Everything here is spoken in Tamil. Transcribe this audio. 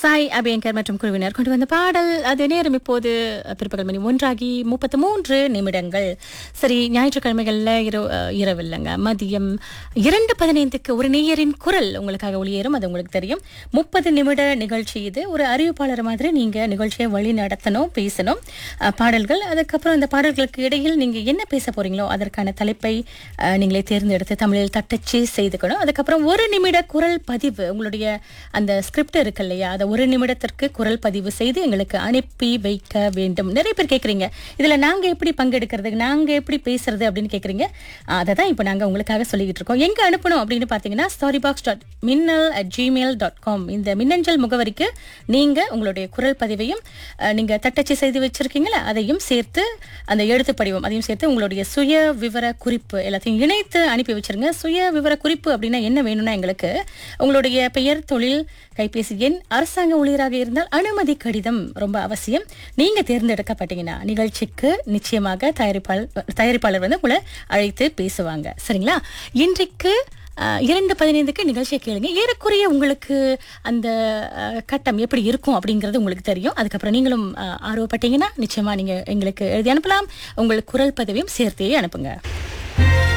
சாய் அபியங்கர் மற்றும் குழுவினர் கொண்டு வந்த பாடல் அது நேரம் இப்போது பிற்பகல் மணி ஒன்றாகி முப்பத்து மூன்று நிமிடங்கள் சரி ஞாயிற்றுக்கிழமைகள்ல இரவு இரவு இல்லைங்க மதியம் இரண்டு பதினைந்துக்கு ஒரு நேயரின் குரல் உங்களுக்காக ஒளியேறும் அது உங்களுக்கு தெரியும் முப்பது நிமிட நிகழ்ச்சி இது ஒரு அறிவிப்பாளர் மாதிரி நீங்க நிகழ்ச்சியை வழி நடத்தணும் பேசணும் அஹ், பாடல்கள் அதுக்கப்புறம் அந்த பாடல்களுக்கு இடையில் நீங்க என்ன பேச போறீங்களோ அதற்கான தலைப்பை அஹ், நீங்களே தேர்ந்தெடுத்து தமிழில் தட்டச்சு செய்துக்கணும் அதுக்கப்புறம் ஒரு நிமிட குரல் பதிவு உங்களுடைய அந்த ஸ்கிரிப்ட் இருக்கு இல்லையா அதை ஒரு நிமிடத்திற்கு குரல் பதிவு செய்து எங்களுக்கு அனுப்பி வைக்க வேண்டும் நிறைய பேர் கேக்குறீங்க இதுல நாங்க எப்படி பங்கெடுக்கிறது நாங்க எப்படி பேசுறது அப்படின்னு கேக்குறீங்க அதை தான் இப்போ நாங்க உங்களுக்காக சொல்லிக்கிட்டு இருக்கோம் எங்க அனுப்பணும் அப்படின்னு பாத்தீங்கன்னா ஸ்டாரி பாக்ஸ் டாட் மின்னல் அட் ஜிமெயில் டாட் காம் இந்த மின்னஞ்சல் முகவரிக்கு நீங்க உங்களுடைய குரல் பதிவையும் அஹ், நீங்க தட்டச்சு செய்து வச்சிருக்கீங்களா அதையும் சேர்த்து அந்த எழுத்து படிவம் அதையும் சேர்த்து உங்களுடைய சுய விவர குறிப்பு எல்லாத்தையும் இணைத்து அனுப்பி வச்சிருங்க சுய விவர குறிப்பு அப்படின்னா என்ன வேணும்னா எங்களுக்கு உங்களுடைய பெயர் தொழில் கைபேசி எண் அரசாங்க ஊழியராக இருந்தால் அனுமதி கடிதம் ரொம்ப அவசியம் நீங்க தேர்ந்தெடுக்கப்பட்டீங்கன்னா நிகழ்ச்சிக்கு நிச்சயமாக தயாரிப்பாளர் தயாரிப்பாளர் வந்து உங்களை அழைத்து பேசுவாங்க சரிங்களா இன்றைக்கு அஹ், இரண்டு பதினைந்துக்கு நிகழ்ச்சியை கேளுங்க ஏறக்குறைய உங்களுக்கு அந்த அஹ், கட்டம் எப்படி இருக்கும் அப்படிங்கிறது உங்களுக்கு தெரியும் அதுக்கப்புறம் நீங்களும் அஹ், ஆர்வப்பட்டீங்கன்னா நிச்சயமா நீங்க எங்களுக்கு எழுதி அனுப்பலாம் உங்கள் குரல் பதிவையும் சேர்த்தே அனுப்புங்க